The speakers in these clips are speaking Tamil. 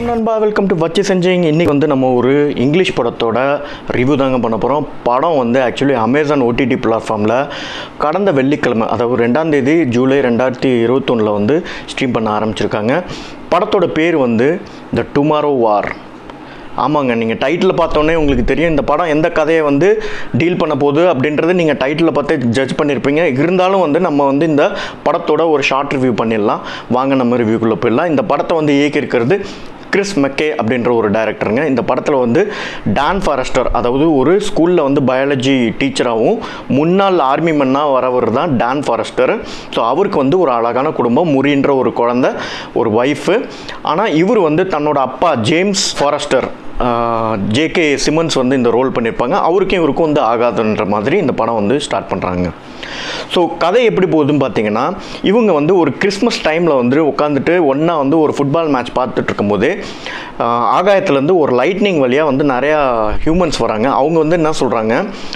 வணக்கம் நண்பா வெல்கம் டு வச்சு செஞ்சிங் இன்றைக்கி வந்து நம்ம ஒரு இங்கிலீஷ் படத்தோட ரிவ்யூ தாங்க பண்ண போகிறோம் படம் வந்து ஆக்சுவலி அமேசான் ஓடிடி பிளாட்ஃபார்மில் கடந்த வெள்ளிக்கிழமை அதாவது ரெண்டாம் தேதி ஜூலை ரெண்டாயிரத்தி இருபத்தொன்னில் வந்து ஸ்ட்ரீம் பண்ண ஆரம்பிச்சிருக்காங்க படத்தோட பேர் வந்து த டுமாரோ வார் ஆமாங்க நீங்கள் டைட்டில் பார்த்தோன்னே உங்களுக்கு தெரியும் இந்த படம் எந்த கதையை வந்து டீல் பண்ண போகுது அப்படின்றது நீங்கள் டைட்டில் பார்த்து ஜட்ஜ் பண்ணியிருப்பீங்க இருந்தாலும் வந்து நம்ம வந்து இந்த படத்தோட ஒரு ஷார்ட் ரிவ்யூ பண்ணிடலாம் வாங்க நம்ம ரிவ்யூக்குள்ளே போயிடலாம் இந்த படத்தை வந்து இயக்கியிருக்கிறது கிறிஸ் மெக்கே அப்படின்ற ஒரு டைரக்டருங்க இந்த படத்தில் வந்து டான் ஃபாரஸ்டர் அதாவது ஒரு ஸ்கூலில் வந்து பயாலஜி டீச்சராகவும் முன்னாள் ஆர்மி மன்னாக வரவர் தான் டான் ஃபாரஸ்டர் ஸோ அவருக்கு வந்து ஒரு அழகான குடும்பம் முறின்ற ஒரு குழந்த ஒரு ஒய்ஃபு ஆனால் இவர் வந்து தன்னோட அப்பா ஜேம்ஸ் ஃபாரஸ்டர் ஜேகே சிமன்ஸ் வந்து இந்த ரோல் பண்ணியிருப்பாங்க அவருக்கும் இவருக்கும் வந்து ஆகாதுன்ற மாதிரி இந்த படம் வந்து ஸ்டார்ட் பண்ணுறாங்க ஸோ கதை எப்படி போகுதுன்னு பார்த்தீங்கன்னா இவங்க வந்து ஒரு கிறிஸ்மஸ் டைமில் வந்து உட்காந்துட்டு ஒன்றா வந்து ஒரு ஃபுட்பால் மேட்ச் பார்த்துட்டு இருக்கும்போது ஆஹ், ஆகாயத்துலேருந்து ஒரு லைட்னிங் வழியாக வந்து நிறையா ஹியூமன்ஸ் வராங்க அவங்க வந்து என்ன சொல்கிறாங்க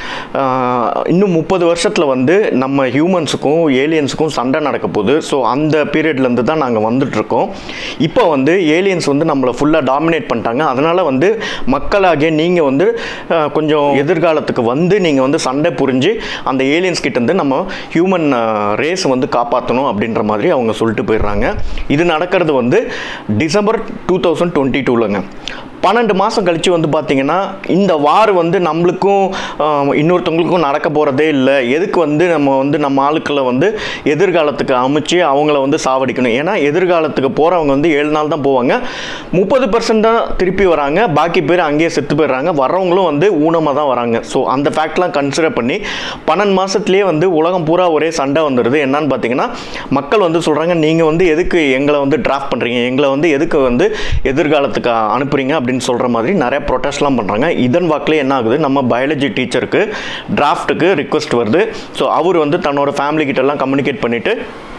இன்னும் முப்பது வருஷத்தில் வந்து நம்ம ஹியூமன்ஸுக்கும் ஏலியன்ஸுக்கும் சண்டை நடக்க போகுது ஸோ அந்த பீரியட்லேருந்து தான் நாங்கள் வந்துட்டுருக்கோம் இப்போ வந்து ஏலியன்ஸ் வந்து நம்மளை ஃபுல்லாக டாமினேட் பண்ணிட்டாங்க அதனால் வந்து மக்களாகிய நீங்கள் வந்து ஆஹ், கொஞ்சம் எதிர்காலத்துக்கு வந்து நீங்கள் வந்து சண்டை புரிஞ்சு அந்த ஏலியன்ஸ் கிட்டேருந்து நம்ம ஹியூமன் ரேஸ் வந்து காப்பாற்றணும் அப்படின்ற மாதிரி அவங்க சொல்லிட்டு போயிடுறாங்க இது நடக்கிறது வந்து டிசம்பர் டூ தௌசண்ட் டுவெண்ட்டி டூலங்க பன்னெண்டு மாதம் கழித்து வந்து பார்த்திங்கன்னா இந்த வார் வந்து நம்மளுக்கும் ஆஹ், இன்னொருத்தவங்களுக்கும் நடக்க போகிறதே இல்லை எதுக்கு வந்து நம்ம வந்து நம்ம ஆளுக்களை வந்து எதிர்காலத்துக்கு அமைச்சு அவங்கள வந்து சாவடிக்கணும் ஏன்னா எதிர்காலத்துக்கு போகிறவங்க வந்து ஏழு நாள் தான் போவாங்க முப்பது பர்சன்ட் தான் திருப்பி வராங்க பாக்கி பேர் அங்கேயே செத்து போயிடுறாங்க வர்றவங்களும் வந்து ஊனமாக தான் வராங்க ஸோ அந்த ஃபேக்ட்லாம் கன்சிடர் பண்ணி பன்னெண்டு மாதத்துலேயே வந்து உலகம் பூரா ஒரே சண்டை வந்துடுது என்னன்னு பார்த்தீங்கன்னா மக்கள் வந்து சொல்கிறாங்க நீங்கள் வந்து எதுக்கு எங்களை வந்து டிராஃப்ட் பண்ணுறீங்க எங்களை வந்து எதுக்கு வந்து எதிர்காலத்துக்கு அனுப்புறீங்க அப்படின்னு சொல்கிற மாதிரி நிறைய ப்ரொட்டஸ்ட்லாம் பண்ணுறாங்க இதன் வாக்கில் என்ன ஆகுது நம்ம பயாலஜி டீச்சருக்கு டிராஃப்ட்டுக்கு ரிக்வெஸ்ட் வருது ஸோ அவர் வந்து தன்னோட ஃபேமிலி கிட்டலாம் கம்யூனிகேட் பண்ணிவிட்டு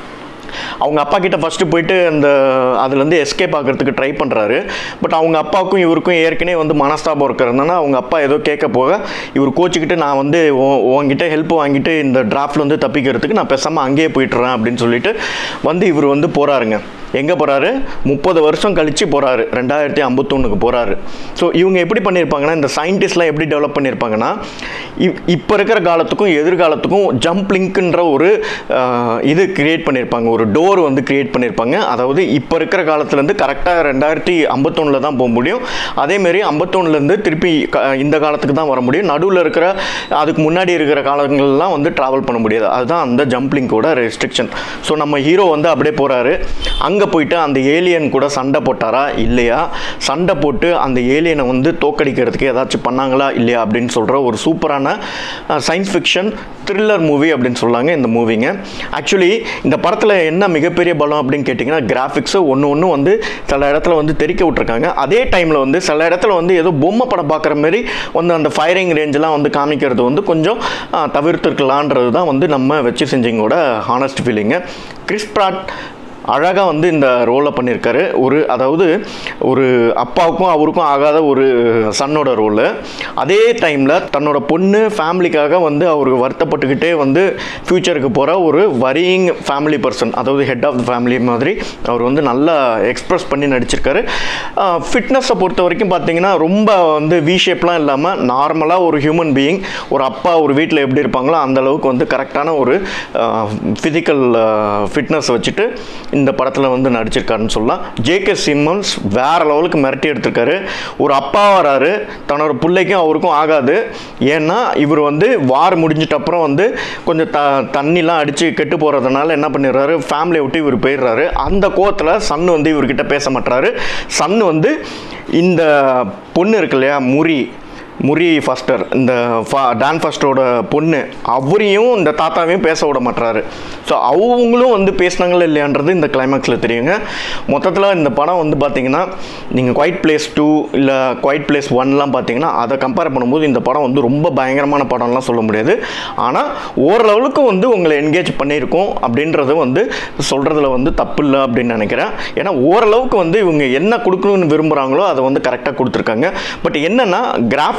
அவங்க அப்பா கிட்ட ஃபஸ்ட்டு போயிட்டு அந்த அதுலேருந்து எஸ்கேப் ஆகிறதுக்கு ட்ரை பண்ணுறாரு பட் அவங்க அப்பாவுக்கும் இவருக்கும் ஏற்கனவே வந்து மனஸ்தாபம் இருக்கிறதுனால அவங்க அப்பா ஏதோ கேட்க போக இவர் கோச்சிக்கிட்டு நான் வந்து உன்- உன்கிட்ட ஹெல்ப் வாங்கிட்டு இந்த டிராஃப்ட்ல வந்து தப்பிக்கிறதுக்கு நான் பேசாமல் அங்கேயே போயிட்டுறேன் அப்படின்னு சொல்லிட்டு வந்து இவர் வந்து போகிறாருங்க எங்கே போகிறாரு முப்பது வருஷம் கழித்து போகிறாரு ரெண்டாயிரத்தி ஐம்பத்தொன்னுக்கு போகிறாரு ஸோ இவங்க எப்படி பண்ணியிருப்பாங்கன்னா இந்த சயின்டிஸ்ட்லாம் எப்படி டெவலப் பண்ணியிருப்பாங்கன்னா இப் இப்போ இருக்கிற காலத்துக்கும் எதிர்காலத்துக்கும் ஜம்ப் லிங்க்ன்ற ஒரு ஆஹ், இது கிரியேட் பண்ணியிருப்பாங்க ஒரு டோர் வந்து கிரியேட் பண்ணியிருப்பாங்க அதாவது இப்போ இருக்கிற காலத்துலேருந்து கரெக்டாக ரெண்டாயிரத்தி ஐம்பத்தொன்னில் தான் போக முடியும் அதேமாரி ஐம்பத்தொன்னுலேருந்து திருப்பி க- இந்த காலத்துக்கு தான் வர முடியும் நடுவில் இருக்கிற அதுக்கு முன்னாடி இருக்கிற காலங்கள்லாம் வந்து ட்ராவல் பண்ண முடியாது அதுதான் அந்த ஜம்ப் லிங்கோட ரெஸ்ட்ரிக்ஷன் ஸோ நம்ம ஹீரோ வந்து அப்படியே போகிறாரு அங்கே போயிட்டு அந்த ஏலியன் கூட சண்டை போட்டாரா இல்லையா சண்டை போட்டு அந்த ஏலியனை வந்து தோக்கடிக்கிறதுக்கு ஏதாச்சும் பண்ணாங்களா இல்லையா அப்படின்னு சொல்கிற ஒரு சூப்பரான சயின்ஸ் ஃபிக்ஷன் த்ரில்லர் மூவி அப்படின்னு சொல்லாங்க இந்த மூவிங்க ஆக்சுவலி இந்த படத்தில் என்ன மிகப்பெரிய பலம் அப்படின்னு கேட்டிங்கன்னா கிராஃபிக்ஸு ஒன்று ஒன்று வந்து சில இடத்துல வந்து தெறிக்க விட்ருக்காங்க அதே டைமில் வந்து சில இடத்துல வந்து ஏதோ பொம்மை படம் பார்க்குற மாதிரி வந்து அந்த ஃபயரிங் ரேஞ்செலாம் வந்து காமிக்கிறது வந்து கொஞ்சம் ஆ, தவிர்த்திருக்கலான்றது தான் வந்து நம்ம வச்சு செஞ்சிங்கோட ஹானஸ்ட் ஃபீலிங்கு கிறிஸ் பிராட் அழகாக வந்து இந்த ரோலை பண்ணியிருக்காரு ஒரு அதாவது ஒரு அப்பாவுக்கும் அவருக்கும் ஆகாத ஒரு சன்னோட ரோலு அதே டைமில் தன்னோட பொண்ணு ஃபேமிலிக்காக வந்து அவர் வருத்தப்பட்டுக்கிட்டே வந்து ஃப்யூச்சருக்கு போகிற ஒரு வரியிங் ஃபேமிலி பர்சன் அதாவது ஹெட் ஆஃப் த ஃபேமிலி மாதிரி அவர் வந்து நல்லா எக்ஸ்ப்ரெஸ் பண்ணி நடிச்சிருக்காரு ஃபிட்னஸை பொறுத்த வரைக்கும் பார்த்தீங்கன்னா ரொம்ப வந்து வி ஷேப்லாம் இல்லாமல் நார்மலாக ஒரு ஹியூமன் பீயிங் ஒரு அப்பா ஒரு வீட்டில் எப்படி இருப்பாங்களோ அந்த அளவுக்கு வந்து கரெக்டான ஒரு ஃபிசிக்கல் ஃபிட்னஸ் வச்சுட்டு இந்த படத்தில் வந்து நடிச்சிருக்காருன்னு சொல்லலாம் ஜேகே சிம்மன்ஸ் வேற லெவலுக்கு மிரட்டி எடுத்திருக்காரு ஒரு அப்பா வராரு தன்னோட பிள்ளைக்கும் அவருக்கும் ஆகாது ஏன்னா இவர் வந்து வார் முடிஞ்சிட்ட அப்புறம் வந்து கொஞ்சம் த தண்ணிலாம் அடித்து கெட்டு போகிறதுனால என்ன பண்ணிடுறாரு ஃபேமிலியை விட்டு இவர் போயிடுறாரு அந்த கோவத்தில் சன் வந்து இவர்கிட்ட பேச மாட்டாரு சன் வந்து இந்த பொண்ணு இருக்கு இல்லையா முரி முரி ஃபாஸ்டர் இந்த ஃபா டான் ஃபாஸ்டரோட பொண்ணு அவரையும் இந்த தாத்தாவையும் பேச விட மாட்டாரு ஸோ அவங்களும் வந்து பேசினாங்களா இல்லையான்றது இந்த கிளைமேக்ஸில் தெரியுங்க மொத்தத்தில் இந்த படம் வந்து பார்த்தீங்கன்னா நீங்கள் குவைட் பிளேஸ் டூ இல்லை குவைட் பிளேஸ் ஒன்லாம் பார்த்தீங்கன்னா அதை கம்பேர் பண்ணும்போது இந்த படம் வந்து ரொம்ப பயங்கரமான படம்லாம் சொல்ல முடியாது ஆனால் ஓரளவுக்கு வந்து உங்களை என்கேஜ் பண்ணியிருக்கோம் அப்படின்றது வந்து சொல்கிறதுல வந்து தப்பு இல்லை அப்படின்னு நினைக்கிறேன் ஏன்னா ஓரளவுக்கு வந்து இவங்க என்ன கொடுக்கணும்னு விரும்புகிறாங்களோ அதை வந்து கரெக்டாக கொடுத்துருக்காங்க பட் என்னென்னா கிராஃபிக்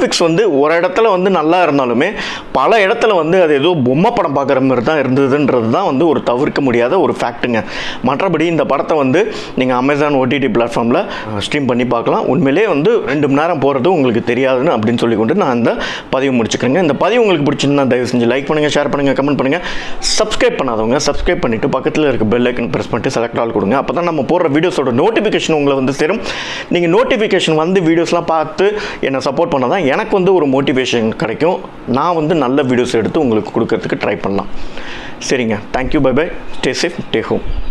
கிராஃபிக்ஸ் வந்து ஒரு இடத்துல வந்து நல்லா இருந்தாலுமே பல இடத்துல வந்து அது ஏதோ பொம்மை படம் பார்க்குற மாதிரி தான் இருந்ததுன்றது தான் வந்து ஒரு தவிர்க்க முடியாத ஒரு ஃபேக்ட்டுங்க மற்றபடி இந்த படத்தை வந்து நீங்கள் அமேசான் ஓடிடி பிளாட்ஃபார்மில் ஸ்ட்ரீம் பண்ணி பார்க்கலாம் உண்மையிலே வந்து ரெண்டு மணி நேரம் போகிறது உங்களுக்கு தெரியாதுன்னு அப்படின்னு சொல்லி கொண்டு நான் இந்த பதிவு முடிச்சுக்கிறேங்க இந்த பதிவு உங்களுக்கு பிடிச்சிருந்தா தயவு செஞ்சு லைக் பண்ணுங்கள் ஷேர் பண்ணுங்கள் கமெண்ட் பண்ணுங்கள் சப்ஸ்கிரைப் பண்ணாதவங்க சப்ஸ்கிரைப் பண்ணிவிட்டு பக்கத்தில் இருக்க பெல் ஐக்கன் ப்ரெஸ் பண்ணிட்டு செலக்ட் ஆல் கொடுங்க அப்போ தான் நம்ம போடுற வீடியோஸோட நோட்டிஃபிகேஷன் உங்களை வந்து சேரும் நீங்கள் நோட்டிஃபிகேஷன் வந்து வீடியோஸ்லாம் பார்த்து என்னை சப்போர்ட் பண்ணால் தான் எனக்கு வந்து ஒரு மோட்டிவேஷன் கிடைக்கும் நான் வந்து நல்ல வீடியோஸ் எடுத்து உங்களுக்கு கொடுக்கறதுக்கு ட்ரை பண்ணலாம் சரிங்க thank you bye bye stay safe day home